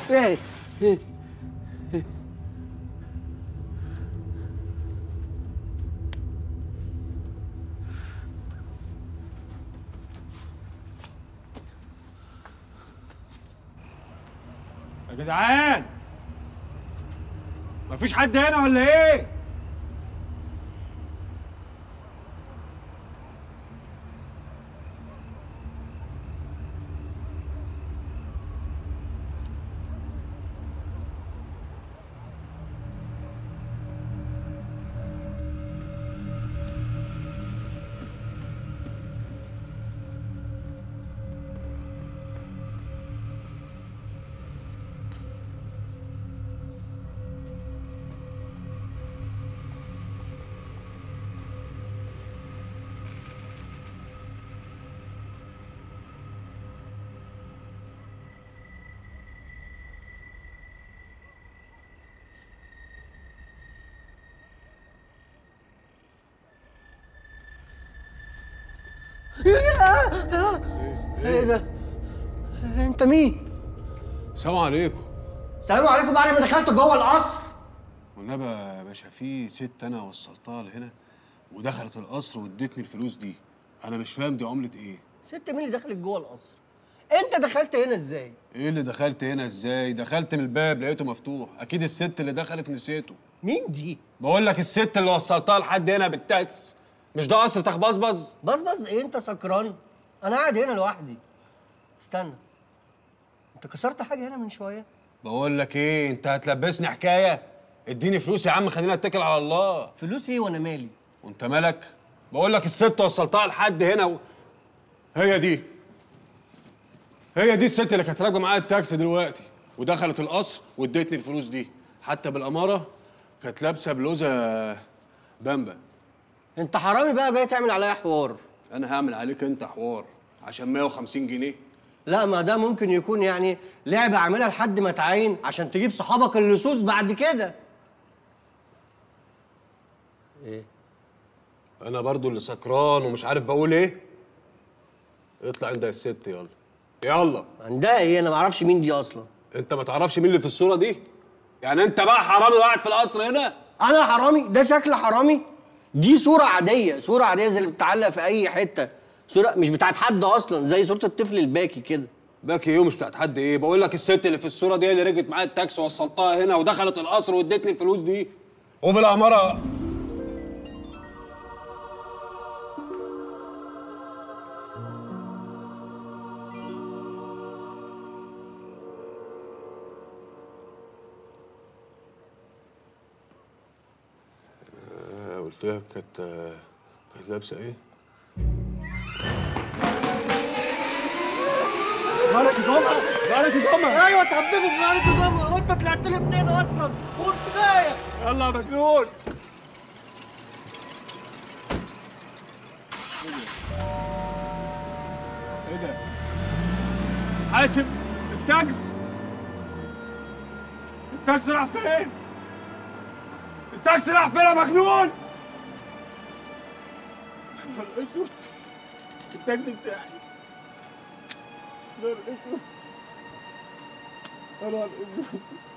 ايه ايه يا جدعان مفيش حد هنا ولا ايه؟ ايه ده انت مين السلام عليكم السلام عليكم بعد ما دخلت جوه القصر والنبي يا باشا في ست انا وصلتها لهنا ودخلت القصر وادتني الفلوس دي انا مش فاهم دي عملة ايه ست مين اللي دخلت جوه القصر انت دخلت هنا ازاي ايه اللي دخلت هنا ازاي دخلت من الباب لقيته مفتوح اكيد الست اللي دخلت نسيته مين دي بقول لك الست اللي وصلتها لحد هنا بالتاكس مش ده قصر تخبصبص بصبص ايه انت سكران انا قاعد هنا لوحدي استنى انت كسرت حاجه هنا من شويه بقول لك ايه انت هتلبسني حكايه اديني فلوس يا عم خليني اتكل على الله فلوس ايه وانا مالي وانت مالك بقول لك الست وصلتها لحد هنا و... هي دي هي دي الست اللي كانت راكبه معايا التاكسي دلوقتي ودخلت القصر وادتني الفلوس دي حتى بالاماره كانت لابسه بلوزه بامبا انت حرامي بقى جاي تعمل عليا حوار انا هعمل عليك انت حوار عشان 150 جنيه لا ما ده ممكن يكون يعني لعبه عاملها لحد ما تعين عشان تجيب صحابك اللصوص بعد كده ايه انا برضو اللي سكران ومش عارف بقول ايه اطلع عند الست يلا يلا عندها ايه انا ما اعرفش مين دي اصلا انت ما تعرفش مين اللي في الصوره دي يعني انت بقى حرامي قاعد في القصر هنا انا حرامي ده شكل حرامي دي صورة عادية صورة عادية زي اللي بتتعلق في أي حتة صورة مش بتاعت حد أصلا زي صورة الطفل الباكي كده باكي ايه ومش بتاعت حد ايه بقول لك الست اللي في الصوره دي اللي رجعت معايا التاكسي وصلتها هنا ودخلت القصر وادتني الفلوس دي وبالاماره آه، قلت لك كانت آه، كانت لابسه ايه؟ مالك جمعة مالك جمعة أيوة اتحببت مالك جمعة وأنت طلعت لي منين أصلا؟ قول كفاية يلا يا مجنون ايه ده؟ حاتم التاكس التاكس راح فين؟ التاكس راح فين يا مجنون؟ نهار اسود التاكسي بتاعي نهار اسود نهار اسود